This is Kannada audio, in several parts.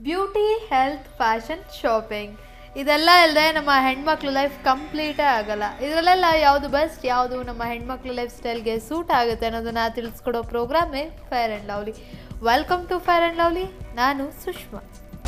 ಬ್ಯೂಟಿ ಹೆಲ್ತ್ ಫ್ಯಾಷನ್ ಶಾಪಿಂಗ್ ಇದೆಲ್ಲ ಇಲ್ಲದೆ ನಮ್ಮ ಹೆಣ್ಮಕ್ಳು ಲೈಫ್ ಕಂಪ್ಲೀಟೇ ಆಗಲ್ಲ ಇದರಲ್ಲೆಲ್ಲ ಯಾವುದು ಬೆಸ್ಟ್ ಯಾವುದು ನಮ್ಮ ಹೆಣ್ಮಕ್ಳು ಲೈಫ್ ಸ್ಟೈಲ್ಗೆ ಸೂಟ್ ಆಗುತ್ತೆ ಅನ್ನೋದನ್ನ ತಿಳಿಸ್ಕೊಡೋ ಪ್ರೋಗ್ರಾಮೇ Fair and Lovely welcome to Fair and Lovely ನಾನು ಸುಷ್ಮಾ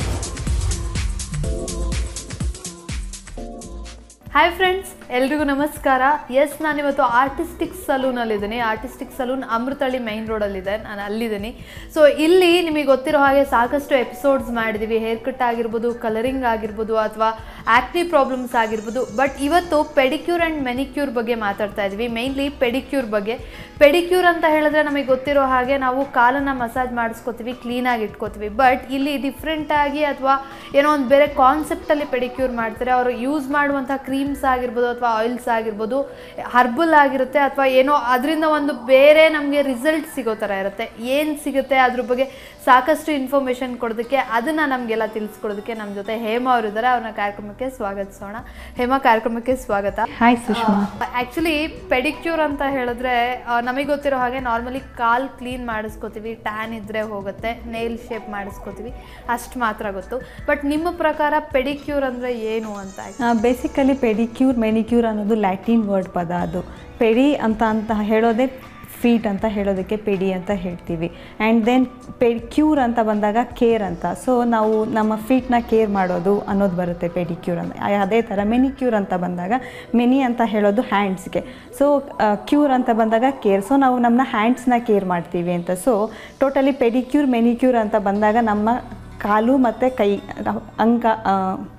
ಹಾಯ್ ಫ್ರೆಂಡ್ಸ್ ಎಲ್ರಿಗೂ ನಮಸ್ಕಾರ ಎಸ್ ನಾನಿವತ್ತು ಆರ್ಟಿಸ್ಟಿಕ್ ಸಲೂನಲ್ಲಿದ್ದೀನಿ ಆರ್ಟಿಸ್ಟಿಕ್ ಸಲೂನ್ ಅಮೃತಹಳ್ಳಿ ಮೈನ್ ರೋಡಲ್ಲಿದೆ ನಾನು ಅಲ್ಲಿದ್ದೀನಿ ಸೊ ಇಲ್ಲಿ ನಿಮಗೆ ಗೊತ್ತಿರೋ ಹಾಗೆ ಸಾಕಷ್ಟು ಎಪಿಸೋಡ್ಸ್ ಮಾಡಿದ್ದೀವಿ ಹೇರ್ ಕಟ್ ಆಗಿರ್ಬೋದು ಕಲರಿಂಗ್ ಆಗಿರ್ಬೋದು ಅಥವಾ ಆ್ಯಕ್ನಿ ಪ್ರಾಬ್ಲಮ್ಸ್ ಆಗಿರ್ಬೋದು ಬಟ್ ಇವತ್ತು ಪೆಡಿಕ್ಯೂರ್ ಆ್ಯಂಡ್ ಮೆನಿಕ್ಯೂರ್ ಬಗ್ಗೆ ಮಾತಾಡ್ತಾ ಇದ್ವಿ ಮೇಯ್ನ್ಲಿ ಪೆಡಿಕ್ಯೂರ್ ಬಗ್ಗೆ ಪೆಡಿಕ್ಯೂರ್ ಅಂತ ಹೇಳಿದ್ರೆ ನಮಗೆ ಗೊತ್ತಿರೋ ಹಾಗೆ ನಾವು ಕಾಲನ್ನು ಮಸಾಜ್ ಮಾಡಿಸ್ಕೋತೀವಿ ಕ್ಲೀನಾಗಿ ಇಟ್ಕೋತೀವಿ ಬಟ್ ಇಲ್ಲಿ ಡಿಫ್ರೆಂಟಾಗಿ ಅಥವಾ ಏನೋ ಒಂದು ಬೇರೆ ಕಾನ್ಸೆಪ್ಟಲ್ಲಿ ಪೆಡಿಕ್ಯೂರ್ ಮಾಡ್ತಾರೆ ಅವರು ಯೂಸ್ ಮಾಡುವಂಥ ಕ್ರೀಮ್ಸ್ ಆಗಿರ್ಬೋದು ಅಥವಾ ಆಯಿಲ್ಸ್ ಆಗಿರ್ಬೋದು ಹರ್ಬಲ್ ಆಗಿರುತ್ತೆ ಅಥವಾ ಏನೋ ಅದರಿಂದ ಒಂದು ಬೇರೆ ನಮಗೆ ರಿಸಲ್ಟ್ ಸಿಗೋ ಥರ ಇರುತ್ತೆ ಏನು ಸಿಗುತ್ತೆ ಅದ್ರ ಬಗ್ಗೆ ಸಾಕಷ್ಟು ಇನ್ಫಾರ್ಮೇಷನ್ ಕೊಡೋದಕ್ಕೆ ಅದನ್ನು ನಮಗೆಲ್ಲ ತಿಳಿಸ್ಕೊಡೋದಕ್ಕೆ ನಮ್ಮ ಜೊತೆ ಹೇಮಾ ಅವರು ಇದ್ದಾರೆ ಅವ್ರನ್ನ ಕಾರ್ಯಕ್ರಮಕ್ಕೆ ಸ್ವಾಗತಿಸೋಣ ಹೇಮಾ ಕಾರ್ಯಕ್ರಮಕ್ಕೆ ಸ್ವಾಗತ ಹಾಯ್ ಸುಷ್ಮಾ ಆ್ಯಕ್ಚುಲಿ ಪೆಡಿಕ್ಯೂರ್ ಅಂತ ಹೇಳಿದ್ರೆ ನಮಗೆ ಗೊತ್ತಿರೋ ಹಾಗೆ ನಾರ್ಮಲಿ ಕಾಲ್ ಕ್ಲೀನ್ ಮಾಡಿಸ್ಕೋತೀವಿ ಟ್ಯಾನ್ ಇದ್ದರೆ ಹೋಗುತ್ತೆ ನೇಲ್ ಶೇಪ್ ಮಾಡಿಸ್ಕೋತೀವಿ ಅಷ್ಟು ಮಾತ್ರ ಗೊತ್ತು ಬಟ್ ನಿಮ್ಮ ಪ್ರಕಾರ ಪೆಡಿಕ್ಯೂರ್ ಅಂದರೆ ಏನು ಅಂತ ಬೇಸಿಕಲಿ ಪೆಡಿಕ್ಯೂರ್ ಮೆನಿಕ್ಯೂರ್ ಅನ್ನೋದು ಲ್ಯಾಟಿನ್ ವರ್ಡ್ ಪದ ಅದು ಪೆಡಿ ಅಂತ ಅಂತ ಹೇಳೋದೇ ಫೀಟ್ ಅಂತ ಹೇಳೋದಕ್ಕೆ ಪೆಡಿ ಅಂತ ಹೇಳ್ತೀವಿ ಆ್ಯಂಡ್ ದೆನ್ ಪೆಡಿಕ್ಯೂರ್ ಅಂತ ಬಂದಾಗ ಕೇರ್ ಅಂತ ಸೊ ನಾವು ನಮ್ಮ ಫೀಟ್ನ ಕೇರ್ ಮಾಡೋದು ಅನ್ನೋದು ಬರುತ್ತೆ ಪೆಡಿಕ್ಯೂರ್ ಅಂತ ಆ- ಅದೇ ಥರ ಮೆನಿಕ್ಯೂರ್ ಅಂತ ಬಂದಾಗ ಮೆನಿ ಅಂತ ಹೇಳೋದು ಹ್ಯಾಂಡ್ಸ್ಗೆ ಸೊ ಕ್ಯೂರ್ ಅಂತ ಬಂದಾಗ ಕೇರ್ ಸೊ ನಾವು ನಮ್ಮ ಹ್ಯಾಂಡ್ಸ್ನ ಕೇರ್ ಮಾಡ್ತೀವಿ ಅಂತ ಸೊ ಟೋಟಲಿ ಪೆಡಿಕ್ಯೂರ್ ಮೆನಿಕ್ಯೂರ್ ಅಂತ ಬಂದಾಗ ನಮ್ಮ ಕಾಲು ಮತ್ತು ಕೈ ಅಂಗ ಆ,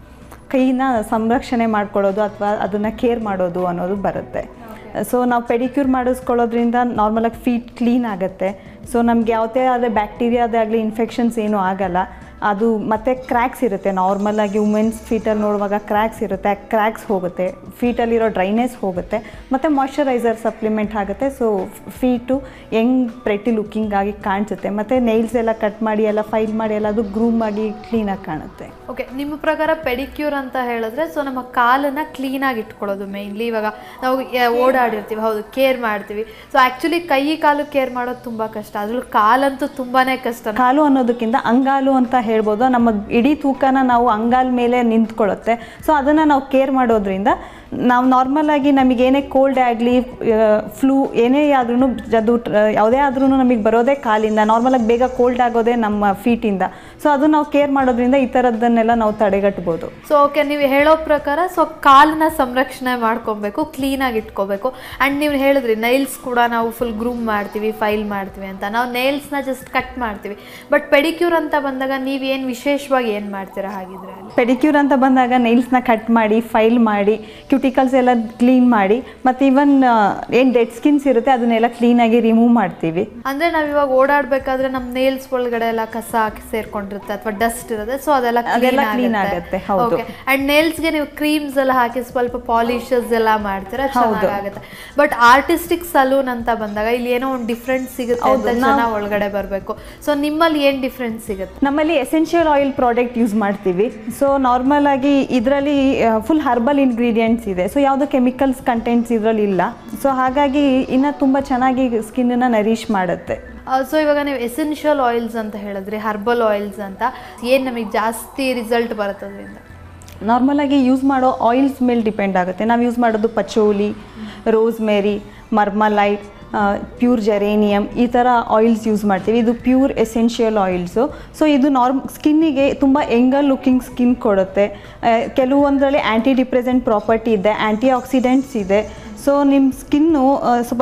ಕೈನ ಸಂರಕ್ಷಣೆ ಮಾಡ್ಕೊಳ್ಳೋದು ಅಥವಾ ಅದನ್ನು ಕೇರ್ ಮಾಡೋದು ಅನ್ನೋದು ಬರುತ್ತೆ ಸೊ ನಾವು ಪೆಡಿಕ್ಯೂರ್ ಮಾಡಿಸ್ಕೊಳ್ಳೋದ್ರಿಂದ ನಾರ್ಮಲಾಗಿ ಫೀಟ್ ಕ್ಲೀನ್ ಆಗುತ್ತೆ ಸೊ ನಮ್ಗೆ ಯಾವುದೇ ಆದ ಬ್ಯಾಕ್ಟೀರಿಯಾದೇ ಆಗಲಿ ಇನ್ಫೆಕ್ಷನ್ಸ್ ಏನೂ ಆಗಲ್ಲ ಅದು ಮತ್ತು ಕ್ರ್ಯಾಕ್ಸ್ ಇರುತ್ತೆ ನಾರ್ಮಲಾಗಿ ವುಮೆನ್ಸ್ ಫೀಟಲ್ಲಿ ನೋಡುವಾಗ ಕ್ರ್ಯಾಕ್ಸ್ ಇರುತ್ತೆ ಆ ಕ್ರ್ಯಾಕ್ಸ್ ಹೋಗುತ್ತೆ ಫೀಟಲ್ಲಿರೋ ಡ್ರೈನೆಸ್ ಹೋಗುತ್ತೆ ಮತ್ತು ಮಾಯ್ಶ್ಚರೈಸರ್ ಸಪ್ಲಿಮೆಂಟ್ ಆಗುತ್ತೆ so feet young pretty looking ಆಗಿ ಕಾಣಿಸುತ್ತೆ ಮತ್ತು ನೈಲ್ಸ್ ಎಲ್ಲ ಕಟ್ ಮಾಡಿ ಎಲ್ಲ ಫೈಲ್ ಮಾಡಿ ಎಲ್ಲ ಅದು ಗ್ರೂಮ್ ಆಗಿ ಕ್ಲೀನಾಗಿ ಕಾಣುತ್ತೆ ಓಕೆ ನಿಮ್ಮ ಪ್ರಕಾರ ಪೆಡಿಕ್ಯೂರ್ ಅಂತ ಹೇಳಿದ್ರೆ ಸೊ ನಮ್ಮ ಕಾಲನ್ನು ಕ್ಲೀನಾಗಿ ಇಟ್ಕೊಳ್ಳೋದು ಮೇಯ್ನ್ಲಿ ಇವಾಗ ನಾವು ಯ- ಓಡಾಡಿರ್ತೀವಿ ಹೌದು ಕೇರ್ ಮಾಡ್ತೀವಿ ಸೊ ಆ್ಯಕ್ಚುಲಿ ಕೈ ಕಾಲು ಕೇರ್ ಮಾಡೋದು ತುಂಬ ಕಷ್ಟ ಅದ್ರಲ್ಲೂ ಕಾಲಂತೂ ತುಂಬಾ ಕಷ್ಟ ಕಾಲು ಅನ್ನೋದಕ್ಕಿಂತ ಅಂಗಾಲು ಅಂತ ಹೇಳ್ಬೋದು ನಮ್ಮ ಇಡೀ ತೂಕನ ನಾವು ಅಂಗಾಲ್ ಮೇಲೆ ನಿಂತ್ಕೊಳ್ಳುತ್ತೆ ಸೊ ಅದನ್ನು ನಾವು ಕೇರ್ ಮಾಡೋದ್ರಿಂದ ನಾವು ನಾರ್ಮಲ್ ಆಗಿ ನಮಗೆ ಏನೇ ಕೋಲ್ಡ್ ಆಗಲಿ ಫ್ಲೂ ಏನೇ ಆದ್ರೂ ಅದು ಟ್ರ- ಯಾವುದೇ ಆದ್ರೂ ನಮಗೆ ಬರೋದೇ ಕಾಲಿಂದ ನಾರ್ಮಲಾಗಿ ಬೇಗ ಕೋಲ್ಡ್ ಆಗೋದೇ ನಮ್ಮ ಫೀಟಿಂದ ಸೊ ಅದು ನಾವು ಕೇರ್ ಮಾಡೋದ್ರಿಂದ ಈ ಥರದ್ದನ್ನೆಲ್ಲ ನಾವು ತಡೆಗಟ್ಬೋದು ಸೊ ಓಕೆ ನೀವು ಹೇಳೋ ಪ್ರಕಾರ ಸೊ ಕಾಲನ್ನ ಸಂರಕ್ಷಣೆ ಮಾಡ್ಕೊಬೇಕು ಕ್ಲೀನಾಗಿ ಇಟ್ಕೋಬೇಕು ಆ್ಯಂಡ್ ನೀವು ಹೇಳಿದ್ರಿ ನೈಲ್ಸ್ ಕೂಡ ನಾವು ಫುಲ್ ಗ್ರೂಮ್ ಮಾಡ್ತೀವಿ ಫೈಲ್ ಮಾಡ್ತೀವಿ ಅಂತ ನಾವು ನೈಲ್ಸ್ನ ಜಸ್ಟ್ ಕಟ್ ಮಾಡ್ತೀವಿ ಬಟ್ ಪೆಡಿಕ್ಯೂರ್ ಅಂತ ಬಂದಾಗ ನೀವೇನು ವಿಶೇಷವಾಗಿ ಏನು ಮಾಡ್ತೀರಾ ಹಾಗಿದ್ರೆ ಅಲ್ಲಿ ಪೆಡಿಕ್ಯೂರ್ ಅಂತ ಬಂದಾಗ ನೈಲ್ಸ್ನ ಕಟ್ ಮಾಡಿ ಫೈಲ್ ಮಾಡಿ ಕ್ಯೂಟಿಕಲ್ಸ್ ಎಲ್ಲ ಕ್ಲೀನ್ ಮಾಡಿ ಮತ್ತು ಇವನ್ ಏನು ಡೆಡ್ ಸ್ಕಿನ್ಸ್ ಇರುತ್ತೆ ಅದನ್ನೆಲ್ಲ ಕ್ಲೀನಾಗಿ ರಿಮೂವ್ ಮಾಡ್ತೀವಿ ಅಂದ್ರೆ ನಾವ್ ಇವಾಗ ಓಡಾಡ್ಬೇಕಾದ್ರೆ ನಮ್ ನೇಲ್ಸ್ ಒಳಗಡೆ ಎಲ್ಲ ಕಸ ಹಾಕಿ ಸೇರ್ಕೊಂಡಿರುತ್ತೆ ಅಥವಾ ಡಸ್ಟ್ ಇರುತ್ತೆ ಸೊ ಅದೆಲ್ಲ ಅದೆಲ್ಲ clean ಆಗುತ್ತೆ, ಹೌದು. ಅಂಡ್ ನೇಲ್ಸ್ ಗೆ ನೀವು ಕ್ರೀಮ್ಸ್ ಎಲ್ಲ ಹಾಕಿ ಸ್ವಲ್ಪ ಪಾಲಿಶಸ್ ಎಲ್ಲ ಮಾಡ್ತೀರಾ ಹೌದು. ಚೆನ್ನಾಗುತ್ತೆ ಬಟ್ ಆರ್ಟಿಸ್ಟಿಕ್ ಸಲೂನ್ ಅಂತ ಬಂದಾಗ ಇಲ್ಲಿ ಏನೋ ಒಂದು ಡಿಫ್ರೆನ್ಸ್ ಸಿಗುತ್ತೆ ಅಂತ ಜನ ಒಳಗಡೆ ಬರ್ಬೇಕು ಸೊ ನಿಮ್ಮಲ್ಲಿ ಏನ್ ಡಿಫ್ರೆನ್ಸ್ ಸಿಗುತ್ತೆ ನಮ್ಮಲ್ಲಿ ಎಸೆನ್ಷಿಯಲ್ ಆಯಿಲ್ ಪ್ರಾಡಕ್ಟ್ ಯೂಸ್ ಮಾಡ್ತೀವಿ ಸೊ ನಾರ್ಮಲ್ ಆಗಿ ಇದರಲ್ಲಿ ಫುಲ್ ಹರ್ಬಲ್ ಇಂಗ್ರೀಡಿಯೆಂಟ್ಸ್ ಇದೆ ಸೊ ಯಾವುದೋ ಕೆಮಿಕಲ್ಸ್ ಕಂಟೆಂಟ್ಸ್ ಇದರಲ್ಲಿ ಇಲ್ಲ ಸೊ ಹಾಗಾಗಿ ಇನ್ನು ತುಂಬ ಚೆನ್ನಾಗಿ ಸ್ಕಿನ್ನನ್ನು ನರಿಶ್ ಮಾಡುತ್ತೆ ಸೊ ಇವಾಗ ನೀವು ಎಸೆನ್ಷಿಯಲ್ ಆಯಿಲ್ಸ್ ಅಂತ ಹೇಳಿದ್ರಿ ಹರ್ಬಲ್ ಆಯಿಲ್ಸ್ ಅಂತ ಏನ್ ನಮಗೆ ಜಾಸ್ತಿ ರಿಸಲ್ಟ್ ಬರುತ್ತೆ ಅದರಿಂದ ನಾರ್ಮಲಾಗಿ ಯೂಸ್ ಮಾಡೋ ಆಯಿಲ್ಸ್ ಮೇಲೆ ಡಿಪೆಂಡ್ ಆಗುತ್ತೆ ನಾವು ಯೂಸ್ ಮಾಡೋದು ಪಚೋಲಿ ರೋಸ್ಮೆರಿ ಮರ್ಮಲೈಟ್ ಪ್ಯೂರ್ ಜೆರೇನಿಯಮ್ ಈ ಥರ ಆಯಿಲ್ಸ್ ಯೂಸ್ ಮಾಡ್ತೀವಿ ಇದು ಪ್ಯೂರ್ ಎಸೆನ್ಷಿಯಲ್ ಆಯಿಲ್ಸು ಸೊ ಇದು ನಾರ್ಮ್ ಸ್ಕಿನ್ನಿಗೆ ತುಂಬ ಎಂಗಲ್ ಲುಕಿಂಗ್ ಸ್ಕಿನ್ ಕೊಡುತ್ತೆ ಆ, ಕೆಲವೊಂದರಲ್ಲಿ ಆ್ಯಂಟಿ ಡಿಪ್ರೆಸೆಂಟ್ ಪ್ರಾಪರ್ಟಿ ಇದೆ ಆ್ಯಂಟಿ ಆಕ್ಸಿಡೆಂಟ್ಸ್ ಇದೆ ಸೊ ನಿಮ್ಮ ಸ್ಕಿನ್ನು ಸ್ವಲ್ಪ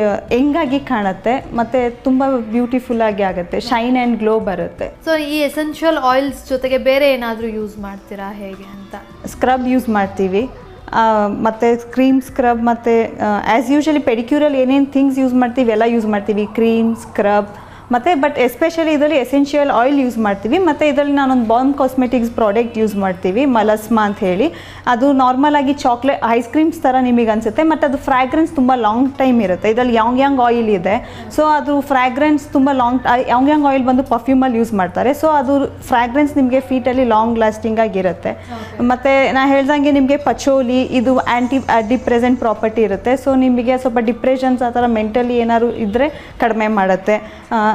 ಎಂಗಾಗಿ ಕಾಣುತ್ತೆ ಮತ್ತು ತುಂಬ ಬ್ಯೂಟಿಫುಲ್ ಆಗಿ ಆಗುತ್ತೆ ಶೈನ್ ಆ್ಯಂಡ್ ಗ್ಲೋ ಬರುತ್ತೆ ಸೊ ಈ ಎಸೆನ್ಷಿಯಲ್ ಆಯಿಲ್ಸ್ ಜೊತೆಗೆ ಬೇರೆ ಏನಾದರೂ ಯೂಸ್ ಮಾಡ್ತೀರಾ ಹೇಗೆ ಅಂತ ಸ್ಕ್ರಬ್ ಯೂಸ್ ಮಾಡ್ತೀವಿ ಆ, ಮತ್ತೆ ಕ್ರೀಮ್ ಸ್ಕ್ರಬ್ ಮತ್ತು ಆ್ಯಸ್ ಯೂಶಲಿ ಪೆಡಿಕ್ಯೂರಲ್ಲಿ ಏನೇನು ಥಿಂಗ್ಸ್ ಯೂಸ್ ಮಾಡ್ತೀವಿ ಎಲ್ಲ ಯೂಸ್ ಮಾಡ್ತೀವಿ ಕ್ರೀಮ್ ಸ್ಕ್ರಬ್ ಮತ್ತು ಬಟ್ ಎಸ್ಪೆಷಲಿ ಇದರಲ್ಲಿ ಎಸೆನ್ಷಿಯಲ್ ಆಯಿಲ್ ಯೂಸ್ ಮಾಡ್ತೀವಿ ಮತ್ತು ಇದರಲ್ಲಿ ನಾನೊಂದು ಬಾನ್ ಕಾಸ್ಮೆಟಿಕ್ಸ್ ಪ್ರಾಡಕ್ಟ್ ಯೂಸ್ ಮಾಡ್ತೀವಿ ಮಲಸ್ಮಾ ಅಂತ ಹೇಳಿ ಅದು ನಾರ್ಮಲ್ ಆಗಿ ಚಾಕ್ಲೇಟ್ ಐಸ್ ಕ್ರೀಮ್ಸ್ ಥರ ನಿಮಗೆ ಅನಿಸುತ್ತೆ ಮತ್ತು ಅದು ಫ್ರಾಗ್ರೆನ್ಸ್ ತುಂಬ ಲಾಂಗ್ ಟೈಮ್ ಇರುತ್ತೆ ಇದರಲ್ಲಿ ಯಾಂಗ್ ಯಾಂಗ್ ಆಯಿಲ್ ಇದೆ ಸೊ ಅದು ಫ್ರಾಗ್ರೆನ್ಸ್ ತುಂಬ ಲಾಂಗ್ ಯಾಂಗ್ ಯಾಂಗ್ ಆಯಿಲ್ ಬಂದು ಪರ್ಫ್ಯೂಮಲ್ಲಿ ಯೂಸ್ ಮಾಡ್ತಾರೆ ಸೊ ಅದು ಫ್ರಾಗ್ರೆನ್ಸ್ ನಿಮಗೆ ಫೀಟಲ್ಲಿ ಲಾಂಗ್ ಲಾಸ್ಟಿಂಗ್ ಆಗಿರುತ್ತೆ ಮತ್ತು ನಾ ಹೇಳ್ದಂಗೆ ನಿಮಗೆ ಪಚೋಲಿ ಇದು ಆ್ಯಂಟಿ ಡಿಪ್ರೆಸೆಂಟ್ ಪ್ರಾಪರ್ಟಿ ಇರುತ್ತೆ ಸೊ ನಿಮಗೆ ಸ್ವಲ್ಪ ಡಿಪ್ರೆಷನ್ಸ್ ಆ ಥರ ಮೆಂಟಲಿ ಏನಾದ್ರು ಇದ್ದರೆ ಕಡಿಮೆ ಮಾಡುತ್ತೆ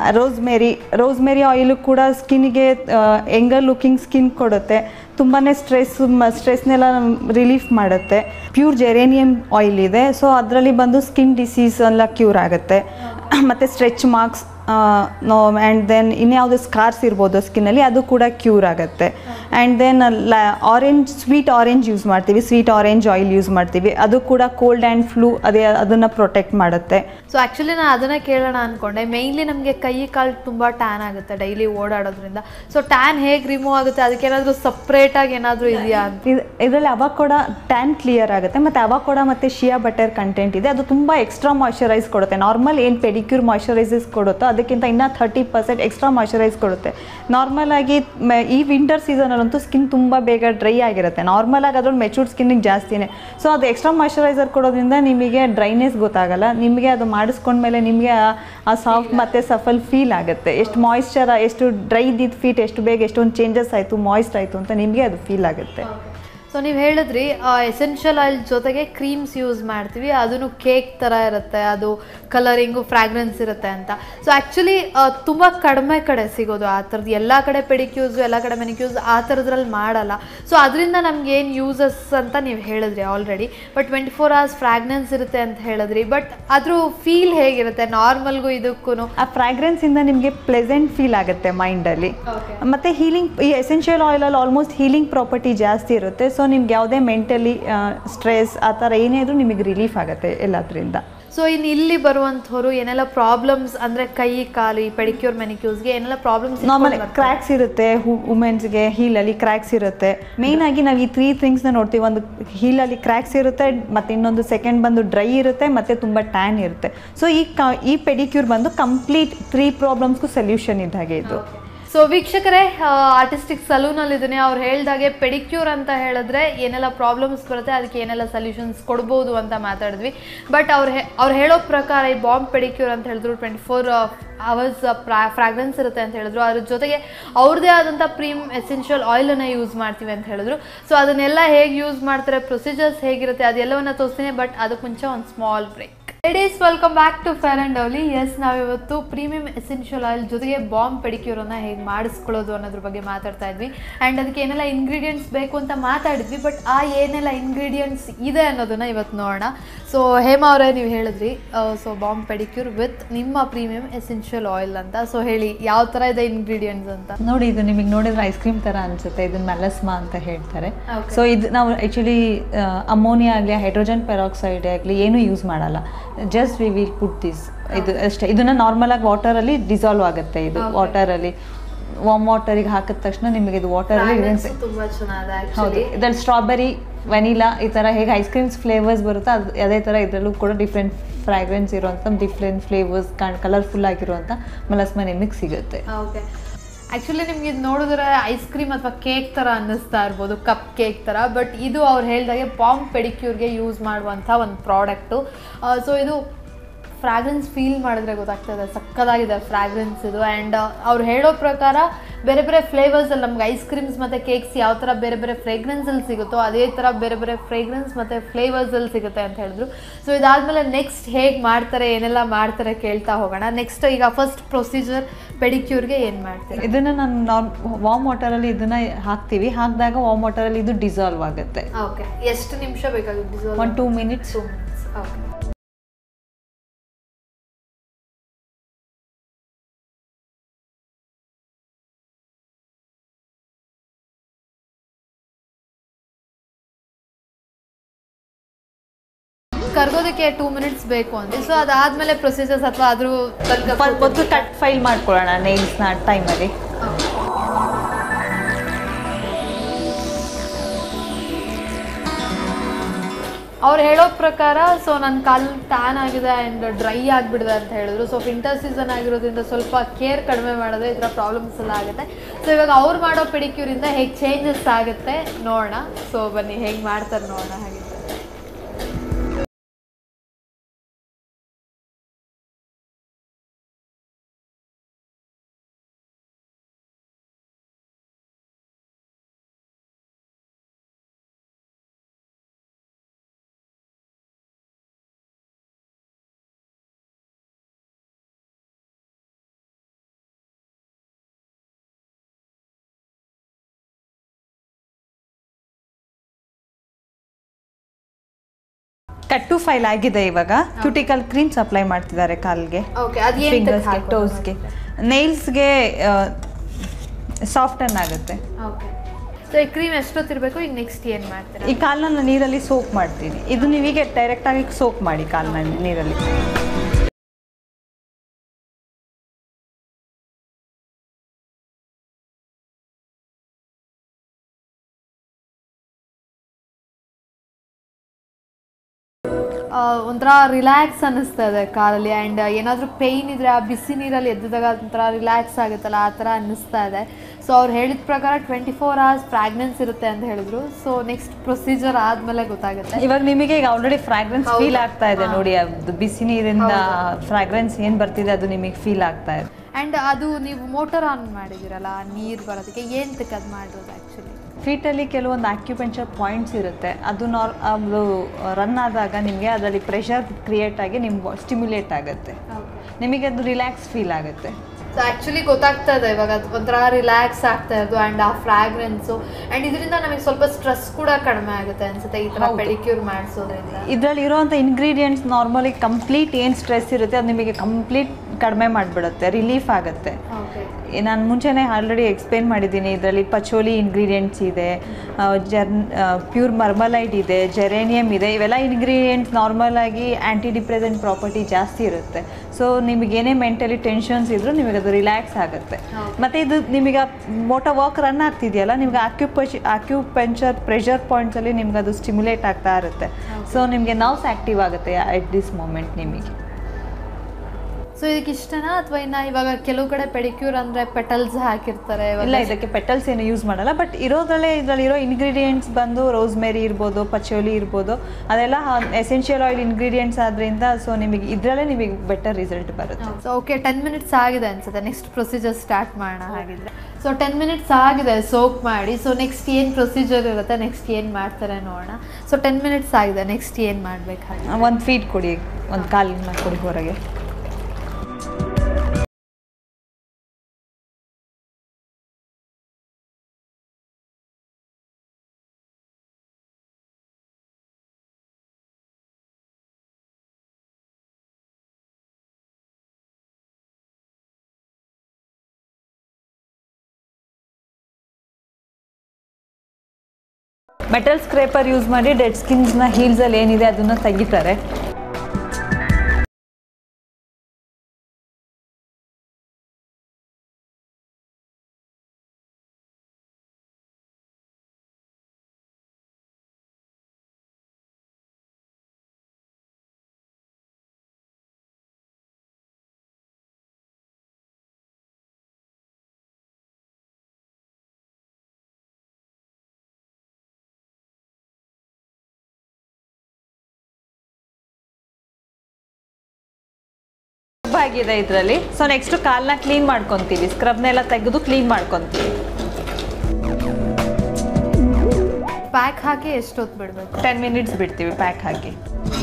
ರೋಸ್ಮೆರಿ ರೋಸ್ಮೆರಿ ಆಯಿಲು ಕೂಡ ಸ್ಕಿನ್ನಿಗೆ ಎಂಗರ್ ಲುಕಿಂಗ್ ಸ್ಕಿನ್ ಕೊಡುತ್ತೆ ತುಂಬಾ ಸ್ಟ್ರೆಸ್ ಸ್ಟ್ರೆಸ್ನೆಲ್ಲ ರಿಲೀಫ್ ಮಾಡುತ್ತೆ ಪ್ಯೂರ್ ಜೆರೇನಿಯಂ ಆಯಿಲ್ ಇದೆ ಸೊ ಅದರಲ್ಲಿ ಬಂದು ಸ್ಕಿನ್ ಡಿಸೀಸ್ ಎಲ್ಲ ಕ್ಯೂರ್ ಆಗುತ್ತೆ ಮತ್ತು stretch marks no and then ಇನ್ಯಾವುದು ಸ್ಕಾರ್ಸ್ ಇರ್ಬೋದು ಸ್ಕಿನ್ನಲ್ಲಿ ಅದು ಕೂಡ ಕ್ಯೂರ್ ಆಗುತ್ತೆ and then orange sweet orange use ಮಾಡ್ತೀವಿ ಸ್ವೀಟ್ ಆರೆಂಜ್ ಆಯಿಲ್ ಯೂಸ್ ಮಾಡ್ತೀವಿ ಅದು ಕೂಡ ಕೋಲ್ಡ್ ಆ್ಯಂಡ್ ಫ್ಲೂ ಅದೇ ಅದನ್ನು ಪ್ರೊಟೆಕ್ಟ್ ಮಾಡುತ್ತೆ ಸೊ ಆ್ಯಕ್ಚುಲಿ ನಾನು ಅದನ್ನೇ ಕೇಳೋಣ ಅನ್ಕೊಂಡೆ ಮೇಯ್ನ್ಲಿ ನಮಗೆ ಕೈ ಕಾಲು ತುಂಬ ಟ್ಯಾನ್ ಆಗುತ್ತೆ ಡೈಲಿ ಓಡಾಡೋದ್ರಿಂದ ಸೊ ಟ್ಯಾನ್ ಹೇಗೆ ರಿಮೂವ್ ಆಗುತ್ತೆ ಅದಕ್ಕೇನಾದರೂ ಸಪ್ರೇಟಾಗಿ ಏನಾದರೂ ಇದೆಯಾ ಅಂತ ಇದರಲ್ಲಿ ಅವಾಕೋಡ ಟ್ಯಾನ್ ಕ್ಲಿಯರ್ ಆಗುತ್ತೆ ಮತ್ತು ಅವಾಕೋಡ ಮತ್ತು ಶಿಯಾ ಬಟರ್ ಕಂಟೆಂಟ್ ಇದೆ ಅದು ತುಂಬ ಎಕ್ಸ್ಟ್ರಾ ಮಾಯ್ಶ್ಚರೈಸ್ ಕೊಡುತ್ತೆ ನಾರ್ಮಲ್ ಏನು ಪೆಡಿಕ್ಯೂರ್ ಮಾಯ್ಶ್ಚರೈಸಸ್ ಕೊಡುತ್ತೋ ಅದಕ್ಕಿಂತ ಇನ್ನೂ ಥರ್ಟಿ ಪರ್ಸೆಂಟ್ ಎಕ್ಸ್ಟ್ರಾ ಮಾಯ್ಶ್ಚರೈಸ್ ಕೊಡುತ್ತೆ ನಾರ್ಮಲ್ ಆಗಿ ಮ- ಈ ವಿಂಟರ್ ಸೀಸನಲ್ಲಂತೂ ಸ್ಕಿನ್ ತುಂಬ ಬೇಗ ಡ್ರೈ ಆಗಿರುತ್ತೆ ನಾರ್ಮಲ್ ಆಗಿ ಅದ್ರಲ್ಲಿ ಮೆಚೂರ್ಡ್ ಸ್ಕಿನ್ನಿಗೆ ಜಾಸ್ತಿನೇ ಸೊ ಅದು ಎಕ್ಸ್ಟ್ರಾ ಮಾಯ್ಶ್ಚರೈಸರ್ ಕೊಡೋದ್ರಿಂದ ನಿಮಗೆ ಡ್ರೈನೆಸ್ ಗೊತ್ತಾಗಲ್ಲ ನಿಮಗೆ ಅದು ಮಾಡಿಸ್ಕೊಂಡ್ಮೇಲೆ ನಿಮಗೆ ಆ- ಆ ಸಾಫ್ಟ್ ಮತ್ತು ಸಫಲ್ ಫೀಲ್ ಆಗುತ್ತೆ ಎಷ್ಟು ಮಾಯ್ಶ್ಚರ ಎಷ್ಟು ಡ್ರೈ ಇದ್ದಿದ್ದು ಫೀಟ್ ಎಷ್ಟು ಬೇಗ ಎಷ್ಟೊಂದು ಚೇಂಜಸ್ ಆಯಿತು ಮಾಯ್ಸ್ಟ್ ಆಯಿತು ಅಂತ ನಿಮಗೆ ಅದು ಫೀಲ್ ಆಗುತ್ತೆ ಸೊ ನೀವು ಹೇಳಿದ್ರಿ ಎಸೆನ್ಷಿಯಲ್ ಆಯಿಲ್ ಜೊತೆಗೆ ಕ್ರೀಮ್ಸ್ ಯೂಸ್ ಮಾಡ್ತೀವಿ ಅದನ್ನು ಕೇಕ್ ಥರ ಇರುತ್ತೆ ಅದು ಕಲರಿಂಗು ಫ್ರಾಗ್ರೆನ್ಸ್ ಇರುತ್ತೆ ಅಂತ ಸೊ ಆ್ಯಕ್ಚುಲಿ ತುಂಬ ಕಡಿಮೆ ಕಡೆ ಸಿಗೋದು ಆ ಥರದ್ದು ಎಲ್ಲ ಕಡೆ ಪೆಡಿಕ್ಯೂಸು ಎಲ್ಲ ಕಡೆ ಮೆನಿಕ್ಯೂಸ್ ಆ ಥರದ್ರಲ್ಲಿ ಮಾಡಲ್ಲ ಸೊ ಅದರಿಂದ ನಮ್ಗೆ ಏನು ಯೂಸಸ್ ಅಂತ ನೀವು ಹೇಳಿದ್ರಿ already but twenty four hours fragrance ಇರುತ್ತೆ ಅಂತ ಹೇಳಿದ್ರಿ ಬಟ್ ಅದ್ರ ಫೀಲ್ ಹೇಗಿರುತ್ತೆ ನಾರ್ಮಲ್ಗೂ ಇದಕ್ಕೂ ಆ ಫ್ರಾಗ್ರೆನ್ಸ್ ಇಂದ ನಿಮಗೆ ಪ್ಲೆಸೆಂಟ್ ಫೀಲ್ ಆಗುತ್ತೆ ಮೈಂಡಲ್ಲಿ ಮತ್ತೆ ಹೀಲಿಂಗ್ ಈ ಎಸೆನ್ಷಿಯಲ್ ಆಯಿಲಲ್ಲಿ ಆಲ್ಮೋಸ್ಟ್ ಹೀಲಿಂಗ್ ಪ್ರಾಪರ್ಟಿ ಜಾಸ್ತಿ ಇರುತ್ತೆ ಸೊ ನಿಮ್ಗೆ ಯಾವುದೇ ಮೆಂಟಲಿ ಸ್ಟ್ರೆಸ್ ಆ ಥರ ಏನೇ ಇದ್ರೂ ನಿಮಗೆ ರಿಲೀಫ್ ಆಗುತ್ತೆ ಎಲ್ಲದರಿಂದ ಸೊ ಇನ್ನು ಇಲ್ಲಿ ಬರುವಂಥವ್ರು ಏನೆಲ್ಲ ಪ್ರಾಬ್ಲಮ್ಸ್ ಅಂದರೆ ಕೈ ಕಾಲು ಈ ಪೆಡಿಕ್ಯೂರ್ ಮೆನಿಕ್ಯೂರ್ಸ್ಗೆ ಏನೆಲ್ಲ ಪ್ರಾಬ್ಲಮ್ಸ್ ನಾರ್ಮಲ್ ಕ್ರ್ಯಾಕ್ಸ್ ಇರುತ್ತೆ ವುಮೆನ್ಸ್ಗೆ ಹೀಲಲ್ಲಿ ಕ್ರ್ಯಾಕ್ಸ್ ಇರುತ್ತೆ ಮೇಯ್ನ್ ಆಗಿ ನಾವು ಈ ತ್ರೀ ಥಿಂಗ್ಸ್ನ ನೋಡ್ತೀವಿ ಒಂದು ಹೀಲಲ್ಲಿ ಕ್ರ್ಯಾಕ್ಸ್ ಇರುತ್ತೆ ಮತ್ತು ಇನ್ನೊಂದು ಸೆಕೆಂಡ್ ಬಂದು ಡ್ರೈ ಇರುತ್ತೆ ಮತ್ತು ತುಂಬ ಟ್ಯಾನ್ ಇರುತ್ತೆ ಸೊ ಈ ಕ ಈ ಪೆಡಿಕ್ಯೂರ್ ಬಂದು ಕಂಪ್ಲೀಟ್ ತ್ರೀ ಪ್ರಾಬ್ಲಮ್ಸ್ಗೂ ಸೊಲ್ಯೂಷನ್ ಇದ್ದಾಗೆ ಇದು ಸೊ ವೀಕ್ಷಕರೇ ಆರ್ಟಿಸ್ಟಿಕ್ ಸಲೂನಲ್ಲಿ ಇದನ್ನೇ ಅವ್ರು ಹೇಳ್ದಾಗೆ ಪೆಡಿಕ್ಯೂರ್ ಅಂತ ಹೇಳಿದ್ರೆ ಏನೆಲ್ಲ ಪ್ರಾಬ್ಲಮ್ಸ್ ಬರುತ್ತೆ ಅದಕ್ಕೆ ಏನೆಲ್ಲ ಸೊಲ್ಯೂಷನ್ಸ್ ಕೊಡ್ಬೋದು ಅಂತ ಮಾತಾಡಿದ್ವಿ ಬಟ್ ಅವ್ರು ಹೇ ಅವ್ರು ಹೇಳೋ ಪ್ರಕಾರ ಈ ಬಾಂಬ್ ಪೆಡಿಕ್ಯೂರ್ ಅಂತ ಹೇಳಿದ್ರು ಟ್ವೆಂಟಿ ಫೋರ್ ಅವರ್ಸ್ ಫ್ರಾಗ್ರೆನ್ಸ್ ಇರುತ್ತೆ ಅಂತ ಹೇಳಿದ್ರು ಅದ್ರ ಜೊತೆಗೆ ಅವ್ರದ್ದೇ ಆದಂಥ ಪ್ರೀಮ್ ಎಸೆನ್ಷಿಯಲ್ ಆಯಿಲನ್ನು ಯೂಸ್ ಮಾಡ್ತೀವಿ ಅಂತ ಹೇಳಿದ್ರು ಸೊ ಅದನ್ನೆಲ್ಲ ಹೇಗೆ ಯೂಸ್ ಮಾಡ್ತಾರೆ ಪ್ರೊಸೀಜರ್ಸ್ ಹೇಗಿರುತ್ತೆ ಅದೆಲ್ಲವನ್ನ ತೋರಿಸ್ತೀನಿ ಬಟ್ ಅದಕ್ಕೆ ಮುಂಚೆ ಒಂದು small break ladies welcome back to Fair and Lovely yes ನಾವಿವತ್ತು ಪ್ರೀಮಿಯಂ ಎಸೆನ್ಷಿಯಲ್ ಆಯಿಲ್ ಜೊತೆಗೆ ಬಾಂಬ್ ಪೆಡಿಕ್ಯೂರನ್ನು ಹೇಗೆ ಮಾಡಿಸ್ಕೊಳ್ಳೋದು ಅನ್ನೋದ್ರ ಬಗ್ಗೆ ಮಾತಾಡ್ತಾ ಇದ್ವಿ ಆ್ಯಂಡ್ ಅದಕ್ಕೆ ಏನೆಲ್ಲ ಇಂಗ್ರೀಡಿಯೆಂಟ್ಸ್ ಬೇಕು ಅಂತ ಮಾತಾಡಿದ್ವಿ ಬಟ್ ಆ ಏನೆಲ್ಲ ಇಂಗ್ರೀಡಿಯೆಂಟ್ಸ್ ಇದೆ ಅನ್ನೋದನ್ನು ಇವತ್ತು ನೋಡೋಣ ಸೊ ಹೇಮಾ ಅವರೇ ನೀವು ಹೇಳಿದ್ರಿ ಸೊ ಬಾಂಬ್ ಪೆಡಿಕ್ಯೂರ್ ವಿತ್ ನಿಮ್ಮ ಪ್ರೀಮಿಯಂ ಎಸೆನ್ಷಿಯಲ್ ಆಯಿಲ್ ಅಂತ ಸೊ ಹೇಳಿ ಯಾವ ಥರ ಇದೆ ಇಂಗ್ರೀಡಿಯೆಂಟ್ಸ್ ಅಂತ ನೋಡಿ ಇದು ನಿಮಗೆ ನೋಡಿದ್ರೆ ಐಸ್ ಕ್ರೀಮ್ ಥರ ಅನಿಸುತ್ತೆ ಇದನ್ನ ಮೆಲಸ್ಮಾ ಅಂತ ಹೇಳ್ತಾರೆ Okay. ಸೊ ಇದು ನಾವು ಆ್ಯಕ್ಚುಲಿ ಅಮೋನಿಯಾ ಆಗಲಿ ಹೈಡ್ರೋಜನ್ ಪೆರಾಕ್ಸೈಡ್ ಆಗಲಿ ಏನೂ ಯೂಸ್ ಮಾಡಲ್ಲ just we will put this ಇದು ಅಷ್ಟೇ ಇದನ್ನ ನಾರ್ಮಲ್ ಆಗಿ ವಾಟರಲ್ಲಿ ಡಿಸಾಲ್ವ್ ಆಗುತ್ತೆ ಇದು Okay. ವಾಟರಲ್ಲಿ ವಾಮ್ ವಾಟರಿಗೆ ಹಾಕಿದ ತಕ್ಷಣ ನಿಮಗೆ ಇದು ವಾಟರಲ್ಲಿ ತುಂಬ ಚೆನ್ನಾಗಿದೆ ಹೌದು ಆ್ಯಕ್ಚುಲಿ ಇದ್ರಲ್ಲಿ ಸ್ಟ್ರಾಬೆರಿ ವೆನಿಲಾ ಈ ಥರ ಹೇಗೆ ಐಸ್ ಕ್ರೀಮ್ಸ್ ಫ್ಲೇವರ್ಸ್ ಬರುತ್ತೋ ಅದು ಅದೇ ಥರ ಇದರಲ್ಲೂ ಕೂಡ ಡಿಫ್ರೆಂಟ್ ಫ್ರಾಗ್ರೆನ್ಸ್ ಇರುವಂಥ ಡಿಫ್ರೆಂಟ್ ಫ್ಲೇವರ್ಸ್ ಕಾಣ್ ಕಲರ್ಫುಲ್ ಆಗಿರುವಂಥ ಮಲಸ್ಮಾ ನಿಮಗೆ ಸಿಗುತ್ತೆ ಓಕೆ ಆ್ಯಕ್ಚುಲಿ ನಿಮ್ಗೆ ಇದು ನೋಡಿದ್ರೆ ಐಸ್ ಕ್ರೀಮ್ ಅಥವಾ ಕೇಕ್ ಥರ ಅನ್ನಿಸ್ತಾ ಇರ್ಬೋದು ಕಪ್ ಕೇಕ್ ಥರ ಬಟ್ ಇದು ಅವ್ರು ಹೇಳ್ದಾಗೆ ಪಾಮ್ ಪೆಡಿಕ್ಯೂರ್ಗೆ ಯೂಸ್ ಮಾಡುವಂಥ ಒಂದು ಪ್ರಾಡಕ್ಟು ಸೊ ಇದು ಫ್ರಾಗ್ರೆನ್ಸ್ ಫೀಲ್ ಮಾಡಿದ್ರೆ ಗೊತ್ತಾಗ್ತದೆ ಸಕ್ಕದಾಗಿದೆ ಫ್ರಾಗ್ರೆನ್ಸ್ ಇದು ಆ್ಯಂಡ್ ಅವ್ರು ಹೇಳೋ ಪ್ರಕಾರ ಬೇರೆ ಬೇರೆ ಫ್ಲೇವರ್ಸಲ್ಲಿ ನಮ್ಗೆ ಐಸ್ ಕ್ರೀಮ್ಸ್ ಮತ್ತು ಕೇಕ್ಸ್ ಯಾವ ಥರ ಬೇರೆ ಬೇರೆ ಫ್ರೇಗ್ರೆನ್ಸಲ್ಲಿ ಸಿಗುತ್ತೋ ಅದೇ ಥರ ಬೇರೆ ಬೇರೆ ಫ್ರೇಗ್ರೆನ್ಸ್ ಮತ್ತು ಫ್ಲೇವರ್ಸಲ್ಲಿ ಸಿಗುತ್ತೆ ಅಂತ ಹೇಳಿದ್ರು ಸೊ ಇದಾದಮೇಲೆ ನೆಕ್ಸ್ಟ್ ಹೇಗೆ ಮಾಡ್ತಾರೆ ಏನೆಲ್ಲ ಮಾಡ್ತಾರೆ ಕೇಳ್ತಾ ಹೋಗೋಣ ನೆಕ್ಸ್ಟ್ ಈಗ ಫಸ್ಟ್ ಪ್ರೊಸೀಜರ್ ಪೆಡಿಕ್ಯೂರ್ಗೆ ಏನು ಮಾಡ್ತೀರಾ ಇದನ್ನ ನಾನು ನಾರ್ ವಾಮ್ ವಾಟರಲ್ಲಿ ಇದನ್ನ ಹಾಕ್ತೀವಿ ಹಾಕಿದಾಗ ವಾಮ್ ವಾಟರಲ್ಲಿ ಇದು ಡಿಸಾಲ್ವ್ ಆಗುತ್ತೆ ಓಕೆ ಎಷ್ಟು ನಿಮಿಷ ಬೇಕಾಗುತ್ತೆ one two minutes two minutes okay ಕರ್ಗೋದಕ್ಕೆ ಟೂ ಮಿನಿಟ್ಸ್ ಬೇಕು ಅಂದ್ರಿ ಸೊ ಅದಾದ್ಮೇಲೆ ಪ್ರೊಸೀಜರ್ಸ್ ಅಥವಾ ಅದ್ರ ತನಕ ಮೊದಲು ಕಟ್ ಫೈಲ್ ಮಾಡ್ಕೊಳ್ಳೋಣ ನೇಲ್ಸ್ನ ಟೈಮಲ್ಲಿ ಅವ್ರು ಹೇಳೋ ಪ್ರಕಾರ ಸೊ ನನ್ನ ಕಾಲು ಟ್ಯಾನ್ ಆಗಿದೆ ಆ್ಯಂಡ್ ಡ್ರೈ ಆಗಿಬಿಡಿದೆ ಅಂತ ಹೇಳಿದ್ರು ಸೊ ವಿಂಟರ್ ಸೀಸನ್ ಆಗಿರೋದ್ರಿಂದ ಸ್ವಲ್ಪ ಕೇರ್ ಕಡಿಮೆ ಮಾಡಿದ್ರೆ ಈ ಥರ ಪ್ರಾಬ್ಲಮ್ಸ್ ಎಲ್ಲ ಆಗುತ್ತೆ ಸೊ ಇವಾಗ ಅವ್ರು ಮಾಡೋ ಪೆಡಿಕ್ಯೂರಿಂದ ಹೇಗೆ ಚೇಂಜಸ್ ಆಗುತ್ತೆ ನೋಡೋಣ ಸೊ ಬನ್ನಿ ಹೇಗೆ ಮಾಡ್ತಾರೆ ನೋಡೋಣ ಹಾಗೆ ಕಟ್ ಟು ಫೈಲ್ ಆಗಿದೆ ಇವಾಗ ಕ್ಯೂಟಿಕಲ್ ಕ್ರೀಮ್ಸ್ ಅಪ್ಲೈ ಮಾಡ್ತಿದ್ದಾರೆ ಕಾಲ್ಗೆ ಓಕೆ ಅದು ಫಿಂಗರ್ಸ್ಗೆ ಟೋಸ್ಗೆ ನೈಲ್ಸ್ಗೆ ಸಾಫ್ಟನ್ ಆಗುತ್ತೆ ಓಕೆ ಸೊ ಈ ಕ್ರೀಮ್ ಎಷ್ಟೊತ್ತಿರಬೇಕು ಈಗ ನೆಕ್ಸ್ಟ್ ಏನು ಮಾಡ್ತೀರಾ ಈ ಕಾಲನ್ನ ನಾನು ನೀರಲ್ಲಿ ಸೋಕ್ ಮಾಡ್ತೀನಿ ಇದು ನೀವೀಗ ಡೈರೆಕ್ಟಾಗಿ ಸೋಕ್ ಮಾಡಿ ಕಾಲನ್ನ ನೀರಲ್ಲಿ ಆ, ಒಂಥರ ರಿಲ್ಯಾಕ್ಸ್ ಅನ್ನಿಸ್ತಾ ಇದೆ ಕಾಲಲ್ಲಿ ಆ್ಯಂಡ್ ಏನಾದರೂ ಪೇಯ್ನ್ ಇದ್ರೆ ಆ ಬಿಸಿ ನೀರಲ್ಲಿ ಎದ್ದಿದಾಗ ಒಂಥರ ರಿಲ್ಯಾಕ್ಸ್ ಆಗುತ್ತಲ್ಲ ಆ ಥರ ಅನ್ನಿಸ್ತಾ ಇದೆ ಸೊ ಅವ್ರು ಹೇಳಿದ ಪ್ರಕಾರ ಟ್ವೆಂಟಿ ಫೋರ್ ಅವರ್ಸ್ ಫ್ರಾಗ್ನೆನ್ಸ್ ಇರುತ್ತೆ ಅಂತ ಹೇಳಿದ್ರು ಸೊ ನೆಕ್ಸ್ಟ್ ಪ್ರೊಸೀಜರ್ ಆದಮೇಲೆ ಗೊತ್ತಾಗುತ್ತೆ ಇವಾಗ ನಿಮಗೆ ಈಗ ಆಲ್ರೆಡಿ ಫ್ರಾಗ್ರೆನ್ಸ್ ಫೀಲ್ ಆಗ್ತಾ ಇದೆ ನೋಡಿ ಅದು ಬಿಸಿ ನೀರಿಂದ ಫ್ರಾಗ್ರೆನ್ಸ್ ಏನ್ ಬರ್ತಿದೆ ಅದು ನಿಮಗೆ ಫೀಲ್ ಆಗ್ತಾ ಇದೆ ಆ್ಯಂಡ್ ಅದು ನೀವು ಮೋಟರ್ ಆನ್ ಮಾಡಿದಿರಲ್ಲ ನೀರು ಬರೋದಕ್ಕೆ ಏನಕ್ಕೆ ಅದು ಮಾಡಿರೋದು ಆ್ಯಕ್ಚುಲಿ ಫೀಟಲ್ಲಿ ಕೆಲವೊಂದು ಆಕ್ಯುಪೆಂಚರ್ ಪಾಯಿಂಟ್ಸ್ ಇರುತ್ತೆ ಅದು ನಾರ್ ಅದು ರನ್ ಆದಾಗ ನಿಮಗೆ ಅದರಲ್ಲಿ ಪ್ರೆಷರ್ ಕ್ರಿಯೇಟ್ ಆಗಿ ನಿಮ್ಮ ಸ್ಟಿಮ್ಯುಲೇಟ್ ಆಗುತ್ತೆ ನಿಮಗೆ ಅದು ರಿಲ್ಯಾಕ್ಸ್ ಫೀಲ್ ಆಗುತ್ತೆ ಸೊ ಆ್ಯಕ್ಚುಲಿ ಗೊತ್ತಾಗ್ತಾ ಇದೆ ಇವಾಗ ಅದು ಒಂಥರ ರಿಲ್ಯಾಕ್ಸ್ ಆಗ್ತಾ ಇರೋದು ಆ್ಯಂಡ್ ಆ ಫ್ರಾಗ್ರೆನ್ಸು ಆ್ಯಂಡ್ ಇದರಿಂದ ನಮಗೆ ಸ್ವಲ್ಪ ಸ್ಟ್ರೆಸ್ ಕೂಡ ಕಡಿಮೆ ಆಗುತ್ತೆ ಅನ್ಸುತ್ತೆ ಈ ಥರ ಹೌದು. ಪೆಡಿಕ್ಯೂರ್ ಮಾಡಿಸೋದ್ರಿಂದ ಇದರಲ್ಲಿ ಇರುವಂಥ ಇಂಗ್ರೀಡಿಯೆಂಟ್ಸ್ ನಾರ್ಮಲಿ ಕಂಪ್ಲೀಟ್ ಏನು ಸ್ಟ್ರೆಸ್ ಇರುತ್ತೆ ಅದು ನಿಮಗೆ ಕಂಪ್ಲೀಟ್ ಕಡಿಮೆ ಮಾಡಿಬಿಡುತ್ತೆ ರಿಲೀಫ್ ಆಗುತ್ತೆ ಓಕೆ ನಾನು ಮುಂಚೆನೇ ಆಲ್ರೆಡಿ ಎಕ್ಸ್ಪ್ಲೇನ್ ಮಾಡಿದ್ದೀನಿ ಇದರಲ್ಲಿ ಪಚೋಲಿ ಇಂಗ್ರೀಡಿಯೆಂಟ್ಸ್ ಇದೆ ಆ, ಜರ್ನ್ ಪ್ಯೂರ್ ಮರ್ಮಲೈಟ್ ಇದೆ ಜೆರೇನಿಯಮ್ ಇದೆ ಇವೆಲ್ಲ ಇಂಗ್ರೀಡಿಯೆಂಟ್ಸ್ ನಾರ್ಮಲ್ ಆಗಿ ಆ್ಯಂಟಿ ಡಿಪ್ರೆಸೆಂಟ್ ಪ್ರಾಪರ್ಟಿ ಜಾಸ್ತಿ ಇರುತ್ತೆ ಸೊ ನಿಮಗೇನೇ ಮೆಂಟಲಿ ಟೆನ್ಷನ್ಸ್ ಇದ್ರೂ ನಿಮಗೆ ಅದು ರಿಲ್ಯಾಕ್ಸ್ ಆಗುತ್ತೆ ಹೌದು. ಮತ್ತು ಇದು ನಿಮಗೆ ಮೋಟೋ ವರ್ಕ್ ರನ್ ಆಗ್ತಿದೆಯಲ್ಲ ನಿಮ್ಗೆ ಆಕ್ಯುಪಚ್ ಆಕ್ಯುಪಂಚರ್ ಪ್ರೆಷರ್ ಪಾಯಿಂಟ್ಸಲ್ಲಿ ನಿಮ್ಗೆ ಅದು ಸ್ಟಿಮ್ಯುಲೇಟ್ ಆಗ್ತಾ ಇರುತ್ತೆ ಸೊ ನಿಮಗೆ ನರ್ವ್ಸ್ ಆ್ಯಕ್ಟಿವ್ ಆಗುತ್ತೆ ಎಟ್ ದಿಸ್ ಮೂಮೆಂಟ್ ನಿಮಗೆ ಸೊ ಇದಕ್ಕೆ ಇಷ್ಟನಾ ಅಥವಾ ಇನ್ನ ಇವಾಗ ಕೆಲವು ಕಡೆ ಪೆಡಿಕ್ಯೂರ್ ಅಂದ್ರೆ ಪೆಟಲ್ಸ್ ಹಾಕಿರ್ತಾರೆ ಇವಾಗ ಇಲ್ಲ ಇದಕ್ಕೆ ಪೆಟಲ್ಸ್ ಏನು ಯೂಸ್ ಮಾಡಲ್ಲ ಬಟ್ ಇರೋದ್ರಲ್ಲೇ ಇದರಲ್ಲಿರೋ ಇಂಗ್ರೀಡಿಯೆಂಟ್ಸ್ ಬಂದು ರೋಸ್ಮೆರಿ ಇರ್ಬೋದು ಪಚೋಲಿ ಇರ್ಬೋದು ಅದೆಲ್ಲ ಎಸೆನ್ಷಿಯಲ್ ಆಯಿಲ್ ಇಂಗ್ರೀಡಿಯೆಂಟ್ಸ್ ಆದ್ರಿಂದ ಸೊ ನಿಮಗೆ ಇದರಲ್ಲೇ ನಿಮಗೆ ಬೆಟರ್ ರಿಸಲ್ಟ್ ಬರುತ್ತೆ ಸೊ ಓಕೆ ಟೆನ್ ಮಿನಿಟ್ಸ್ ಆಗಿದೆ ಅನ್ಸುತ್ತೆ ನೆಕ್ಸ್ಟ್ ಪ್ರೊಸೀಜರ್ ಸ್ಟಾರ್ಟ್ ಮಾಡೋಣ ಹಾಗಿದ್ರೆ ಸೊ ಟೆನ್ ಮಿನಿಟ್ಸ್ ಆಗಿದೆ ಸೋಕ್ ಮಾಡಿ ಸೊ ನೆಕ್ಸ್ಟ್ ಏನು ಪ್ರೊಸೀಜರ್ ಇರುತ್ತೆ ನೆಕ್ಸ್ಟ್ ಏನು ಮಾಡ್ತಾರೆ ನೋಡೋಣ ಸೊ ಟೆನ್ ಮಿನಿಟ್ಸ್ ಆಗಿದೆ ನೆಕ್ಸ್ಟ್ ಏನು ಮಾಡಬೇಕಾಗಿ ಒಂದು ಫೀಡ್ ಕೊಡಿ ಒಂದು ಕಾಲಿನ ಕೊಡಿ ಹೊರಗೆ ಮೆಟಲ್ ಸ್ಕ್ರೇಪರ್ ಯೂಸ್ ಮಾಡಿ ಡೆಡ್ ಸ್ಕಿನ್ಸ್ನ ಹೀಲ್ಸಲ್ಲಿ ಏನಿದೆ ಅದನ್ನು ತೆಗಿತಾರೆ ಸ್ಕ್ರಬ್ ಆಗಿದೆ ಇದರಲ್ಲಿ ಸೊ ನೆಕ್ಸ್ಟ್ ಕಾಲ್ನ ಕ್ಲೀನ್ ಮಾಡ್ಕೊತೀವಿ ಸ್ಕ್ರಬ್ನೆಲ್ಲ ತೆಗೆದು ಕ್ಲೀನ್ ಮಾಡ್ಕೊತೀವಿ ಪ್ಯಾಕ್ ಹಾಕಿ ಎಷ್ಟೊತ್ತು ಬಿಡಬೇಕು ಟೆನ್ ಮಿನಿಟ್ಸ್ ಬಿಡ್ತೀವಿ ಪ್ಯಾಕ್ ಹಾಕಿ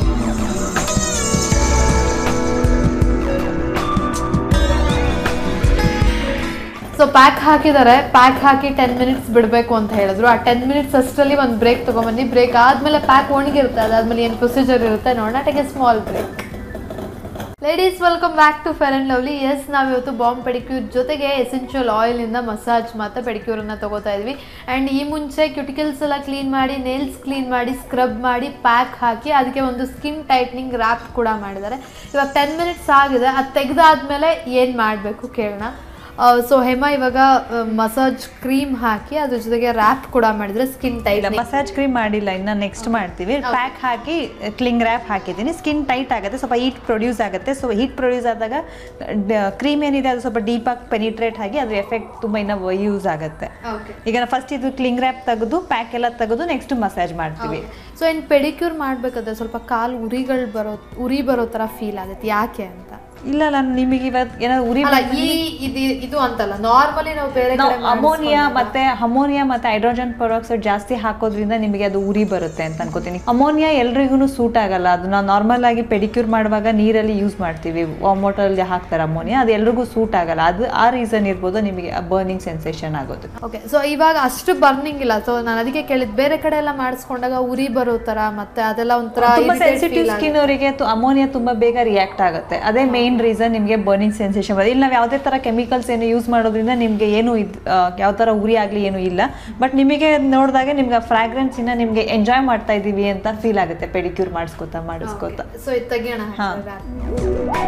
ಸೊ ಪ್ಯಾಕ್ ಹಾಕಿದ್ದಾರೆ ಪ್ಯಾಕ್ ಹಾಕಿ ಟೆನ್ ಮಿನಿಟ್ಸ್ ಬಿಡಬೇಕು ಅಂತ ಹೇಳಿದ್ರು ಆ ಟೆನ್ ಮಿನಿಟ್ಸ್ ಅಷ್ಟರಲ್ಲಿ ಒಂದು ಬ್ರೇಕ್ ತೊಗೊಂಬನ್ನಿ ಬ್ರೇಕ್ ಆದಮೇಲೆ ಪ್ಯಾಕ್ ಒಣಗಿರುತ್ತೆ ಅದಾದ್ಮೇಲೆ ಏನು ಪ್ರೊಸೀಜರ್ ಇರುತ್ತೆ ನೋಡೋಣ take a small break ladies welcome back to Fair and Lovely yes ನಾವಿವತ್ತು ಬಾಂಬ್ ಪೆಡಿಕ್ಯೂರ್ ಜೊತೆಗೆ ಎಸೆನ್ಷಿಯಲ್ ಆಯಿಲಿಂದ ಮಸಾಜ್ ಮತ್ತು ಪೆಡಿಕ್ಯೂರನ್ನು ತಗೋತಾ ಇದ್ವಿ ಆ್ಯಂಡ್ ಈ ಮುಂಚೆ ಕ್ಯುಟಿಕಲ್ಸ್ ಎಲ್ಲ ಕ್ಲೀನ್ ಮಾಡಿ ನೇಲ್ಸ್ ಕ್ಲೀನ್ ಮಾಡಿ ಸ್ಕ್ರಬ್ ಮಾಡಿ ಪ್ಯಾಕ್ ಹಾಕಿ ಅದಕ್ಕೆ ಒಂದು ಸ್ಕಿನ್ ಟೈಟ್ನಿಂಗ್ ರ್ಯಾಪ್ ಕೂಡ ಮಾಡಿದ್ದಾರೆ ಇವಾಗ ಟೆನ್ ಮಿನಿಟ್ಸ್ ಆಗಿದೆ ಅದು ತೆಗೆದಾದ್ಮೇಲೆ ಏನು ಮಾಡಬೇಕು ಕೇಳೋಣ ಸೊ ಹೇಮಾ ಇವಾಗ ಮಸಾಜ್ ಕ್ರೀಮ್ ಹಾಕಿ ಅದ್ರ ಜೊತೆಗೆ ರ್ಯಾಪ್ ಕೂಡ ಮಾಡಿದ್ರೆ ಸ್ಕಿನ್ ಇಲ್ಲ ಟೈಟ್ ಮಸಾಜ್ ಕ್ರೀಮ್ ಮಾಡಿಲ್ಲ ಇನ್ನು ನೆಕ್ಸ್ಟ್ ಮಾಡ್ತೀವಿ ಪ್ಯಾಕ್ ಹಾಕಿ ಕ್ಲಿಂಗ್ ರ್ಯಾಪ್ ಹಾಕಿದ್ದೀನಿ ಸ್ಕಿನ್ ಟೈಟ್ ಆಗುತ್ತೆ ಸ್ವಲ್ಪ ಹೀಟ್ ಪ್ರೊಡ್ಯೂಸ್ ಆಗುತ್ತೆ ಸೊ ಹೀಟ್ ಪ್ರೊಡ್ಯೂಸ್ ಆದಾಗ ಕ್ರೀಮ್ ಏನಿದೆ ಅದು ಸ್ವಲ್ಪ ಡೀಪಾಗಿ ಪೆನಿಟ್ರೇಟ್ ಆಗಿ ಅದ್ರ ಎಫೆಕ್ಟ್ ತುಂಬ ಇನ್ನೂ ಯೂಸ್ ಆಗುತ್ತೆ ಓಕೆ ಈಗ ಫಸ್ಟ್ ಇದು ಕ್ಲಿಂಗ್ ರ್ಯಾಪ್ ತೆಗೆದು ಪ್ಯಾಕ್ ಎಲ್ಲ ತೆಗೆದು ನೆಕ್ಸ್ಟ್ ಮಸಾಜ್ ಮಾಡ್ತೀವಿ ಸೊ ಇನ್ನು ಪೆಡಿಕ್ಯೂರ್ ಮಾಡಬೇಕಾದ್ರೆ ಸ್ವಲ್ಪ ಕಾಲು ಉರಿಗಳು ಬರೋ ಉರಿ ಬರೋ ಥರ ಫೀಲ್ ಆಗುತ್ತೆ ಯಾಕೆ ಅಂತ ಇಲ್ಲ ನಾನು ನಿಮಗೆ ಇವತ್ತು ಏನಾದ್ರು ಉರಿ ಅಲ್ಲ ಈ ಇದು ಇದು ಅಂತಲ್ಲ ನಾರ್ಮಲಿ ನಾವು ಬೇರೆ ನಾವು ಕಡೆ ಅಮೋನಿಯಾ ಮತ್ತೆ ಅಮೋನಿಯಾ ಮತ್ತೆ ಹೈಡ್ರೋಜನ್ ಪೆರಾಕ್ಸೈಡ್ ಜಾಸ್ತಿ ಹಾಕೋದ್ರಿಂದ ನಿಮಗೆ ಅದು ಉರಿ ಬರುತ್ತೆ ಅಂತ ಅನ್ಕೋತೀನಿ ಅಮೋನಿಯಾ ಎಲ್ರಿಗೂ ಸೂಟ್ ಆಗಲ್ಲ ಅದು ನಾವು ನಾರ್ಮಲ್ ಆಗಿ ಪೆಡಿಕ್ಯೂರ್ ಮಾಡುವಾಗ ನೀರಲ್ಲಿ ಯೂಸ್ ಮಾಡ್ತೀವಿ ವಾಮ್ ವಾಟರಲ್ಲಿ ಹಾಕ್ತಾರೆ ಅಮೋನಿಯಾ ಅದು ಎಲ್ರಿಗೂ ಸೂಟ್ ಆಗಲ್ಲ ಅದು ಆ ರೀಸನ್ ಇರ್ಬೋದು ನಿಮಗೆ ಬರ್ನಿಂಗ್ ಸೆನ್ಸೇಷನ್ ಆಗೋದು ಓಕೆ ಸೊ ಇವಾಗ ಅಷ್ಟು ಬರ್ನಿಂಗ್ ಇಲ್ಲ ಸೊ ನಾನು ಅದಕ್ಕೆ ಕೇಳಿದ್ ಬೇರೆ ಕಡೆ ಎಲ್ಲ ಮಾಡಿಸ್ಕೊಂಡಾಗ ಉರಿ ಬರೋ ತರ ಮತ್ತೆ ಅದೆಲ್ಲ ಒಂಥರ ತುಂಬಾ irritate ಸೆನ್ಸಿಟಿವ್ feel ಸ್ಕಿನ್ ಅವರಿಗೆ ಅಮೋನಿಯಾ ತುಂಬಾ ಬೇಗ ರಿಯಾಕ್ಟ್ ಆಗುತ್ತೆ ಅದೇ ಮೇನ್ ರೀಸನ್ ನಿಮಗೆ ಬರ್ನಿಂಗ್ ಸೆನ್ಸೇಷನ್ ಬರುತ್ತೆ ಇಲ್ಲಿ ನಾವು ಯಾವುದೇ ತರ ಕೆಮಿಕಲ್ಸ್ ಏನು ಯೂಸ್ ಮಾಡೋದ್ರಿಂದ ನಿಮಗೆ ಏನು ಇದು ಯಾವ ತರ ಉರಿ ಆಗಲಿ ಏನು ಇಲ್ಲ ಬಟ್ ನಿಮಗೆ ನೋಡಿದಾಗ ನಿಮ್ಗೆ ಫ್ರಾಗ್ರೆನ್ಸ್ ಇನ್ನ ನಿಮಗೆ ಎಂಜಾಯ್ ಮಾಡ್ತಾ ಇದೀವಿ ಅಂತ ಫೀಲ್ ಆಗುತ್ತೆ ಪೆಡಿಕ್ಯೂರ್ ಮಾಡಿಸ್ಕೊತಾ ಮಾಡಿಸ್ಕೊತಾ ಸೊ ಇದು ತೆಗಿಯೋಣ ಹಾ. ಹಾಗಾದ್ರೆ.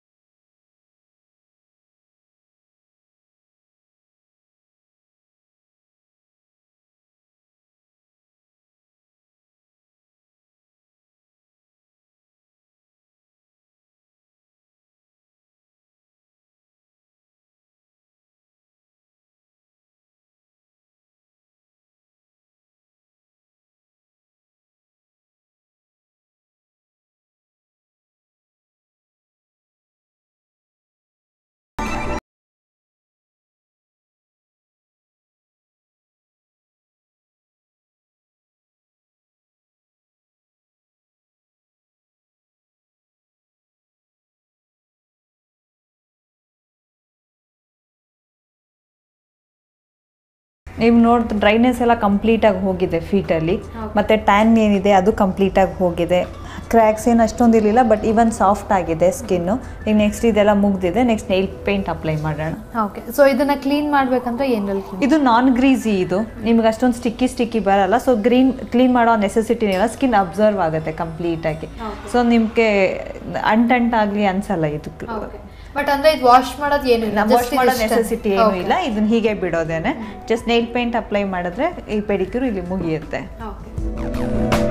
ನೀವು ನೋಡಿದ್ರೆ ಡ್ರೈನೆಸ್ ಎಲ್ಲ ಕಂಪ್ಲೀಟಾಗಿ ಹೋಗಿದೆ ಫೀಟಲ್ಲಿ ಮತ್ತು ಟ್ಯಾನ್ ಏನಿದೆ ಅದು ಕಂಪ್ಲೀಟಾಗಿ ಹೋಗಿದೆ ಕ್ರ್ಯಾಕ್ಸ್ ಏನು ಅಷ್ಟೊಂದು ಇರಲಿಲ್ಲ ಬಟ್ ಇವನ್ ಸಾಫ್ಟ್ ಆಗಿದೆ ಸ್ಕಿನ್ನು ಈಗ ನೆಕ್ಸ್ಟ್ ಇದೆಲ್ಲ ಮುಗ್ದಿದೆ ನೆಕ್ಸ್ಟ್ ನೈಲ್ ಪೇಂಟ್ ಅಪ್ಲೈ ಮಾಡೋಣ ಓಕೆ ಸೊ ಇದನ್ನ ಕ್ಲೀನ್ ಮಾಡ್ಬೇಕಂದ್ರೆ ಏನಲ್ಲಿ ಕ್ಲೀನ್ ಇದು ನಾನ್ ಗ್ರೀಸಿ ಇದು ನಿಮ್ಗೆ ಅಷ್ಟೊಂದು ಸ್ಟಿಕ್ಕಿ ಸ್ಟಿಕ್ಕಿ ಬರಲ್ಲ ಸೊ ಗ್ರೀನ್ ಕ್ಲೀನ್ ಮಾಡೋ ನೆಸೆಸಿಟಿ ಇಲ್ಲ ಸ್ಕಿನ್ ಅಬ್ಸರ್ವ್ ಆಗುತ್ತೆ ಕಂಪ್ಲೀಟಾಗಿ ಸೊ ನಿಮಗೆ ಅಂಟಂಟಾಗಲಿ ಅನ್ಸಲ್ಲ ಇದು ಬಟ್ ಅಂದ್ರೆ ಇದು ವಾಶ್ ಮಾಡೋದು ಏನು ಇಲ್ಲ ವಾಶ್ ಮಾಡೋ ನೆಸೆಸಿಟಿ ಏನೂ ಇಲ್ಲ ಇದನ್ನ ಹೀಗೆ ಬಿಡೋದೇನೆ ಜಸ್ಟ್ ನೈಲ್ ಪೇಂಟ್ ಅಪ್ಲೈ ಮಾಡಿದ್ರೆ ಈ ಪೆಡಿಕ್ಯೂರ್ ಇಲ್ಲಿ ಮುಗಿಯುತ್ತೆ ಓಕೆ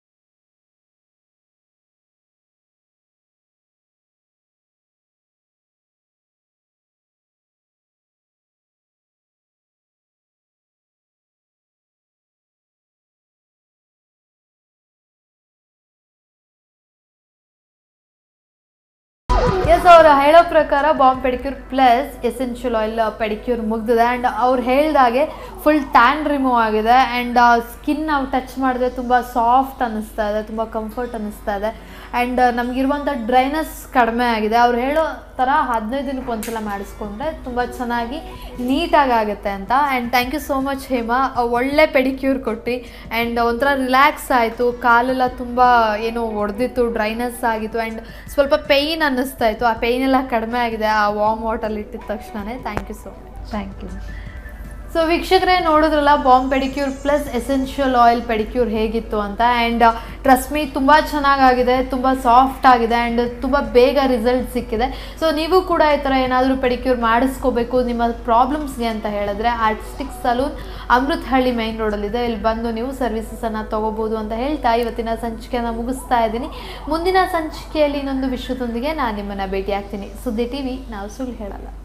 ಎಸ್ ಅವ್ರು ಹೇಳೋ ಪ್ರಕಾರ bomb pedicure plus essential oil pedicure ಮುಗ್ದಿದೆ ಆ್ಯಂಡ್ ಅವ್ರು ಹೇಳ್ದಾಗೆ ಫುಲ್ ಟ್ಯಾನ್ ರಿಮೂವ್ ಆಗಿದೆ ಆ್ಯಂಡ್ ಸ್ಕಿನ್ ನಾವು ಟಚ್ ಮಾಡಿದ್ರೆ ತುಂಬ ಸಾಫ್ಟ್ ಅನ್ನಿಸ್ತಾ ಇದೆ ತುಂಬ ಕಂಫರ್ಟ್ ಅನ್ನಿಸ್ತಾ ಇದೆ ಆ್ಯಂಡ್ ನಮಗಿರುವಂಥ ಡ್ರೈನೆಸ್ ಕಡಿಮೆ ಆಗಿದೆ ಅವ್ರು ಹೇಳೋ ಥರ ಹದಿನೈದು ದಿನಕ್ಕೆ ಒಂದ್ಸಲ ಮಾಡಿಸ್ಕೊಂಡ್ರೆ ತುಂಬ ಚೆನ್ನಾಗಿ ನೀಟಾಗಿ ಆಗುತ್ತೆ ಅಂತ and thank you so much Hema ಒಳ್ಳೆ ಪೆಡಿಕ್ಯೂರ್ ಕೊಟ್ಟು ಆ್ಯಂಡ್ ಒಂಥರ ರಿಲ್ಯಾಕ್ಸ್ ಆಯಿತು ಕಾಲೆಲ್ಲ ತುಂಬ ಏನೋ ಒಡೆದಿತ್ತು ಡ್ರೈನೆಸ್ ಆಗಿತ್ತು ಆ್ಯಂಡ್ ಸ್ವಲ್ಪ ಪೇಯ್ನ್ ಅನ್ನಿಸ್ತಾ ಇತ್ತು ಆ ಪೇಯ್ನ್ ಎಲ್ಲ ಕಡಿಮೆ ಆಗಿದೆ ಆ ವಾಮ್ ವಾಟರ್ ಇಟ್ಟಿದ ತಕ್ಷಣನೇ thank you so much thank you so ವೀಕ್ಷಕರೇ ನೋಡಿದ್ರಲ್ಲ bomb pedicure plus essential oil pedicure ಹೇಗಿತ್ತು ಅಂತ ಆ್ಯಂಡ್ ಟ್ರಸ್ಟ್ ಮೀ ತುಂಬ ಚೆನ್ನಾಗಾಗಿದೆ ತುಂಬ ಸಾಫ್ಟ್ ಆಗಿದೆ ಆ್ಯಂಡ್ ತುಂಬ ಬೇಗ ರಿಸಲ್ಟ್ ಸಿಕ್ಕಿದೆ ಸೊ ನೀವು ಕೂಡ ಈ ಥರ ಏನಾದರೂ ಪೆಡಿಕ್ಯೂರ್ ಮಾಡಿಸ್ಕೋಬೇಕು ನಿಮ್ಮ ಪ್ರಾಬ್ಲಮ್ಸ್ಗೆ ಅಂತ ಹೇಳಿದ್ರೆ ಆರ್ಟಿಸ್ಟಿಕ್ ಸಲೂನ್ ಅಮೃತಹಳ್ಳಿ ಮೈನ್ ರೋಡಲ್ಲಿದೆ ಇಲ್ಲಿ ಬಂದು ನೀವು ಸರ್ವಿಸಸನ್ನು ತೊಗೋಬೋದು ಅಂತ ಹೇಳ್ತಾ ಇವತ್ತಿನ ಸಂಚಿಕೆಯನ್ನು ಮುಗಿಸ್ತಾ ಇದ್ದೀನಿ ಮುಂದಿನ ಸಂಚಿಕೆಯಲ್ಲಿ ಇನ್ನೊಂದು ವಿಷಯದೊಂದಿಗೆ ನಾನು ನಿಮ್ಮನ್ನು ಭೇಟಿ ಆಗ್ತೀನಿ ಸುದ್ದಿ ಟಿ ವಿ ನಾವು ಸುಳ್ಳು ಹೇಳಲ್ಲ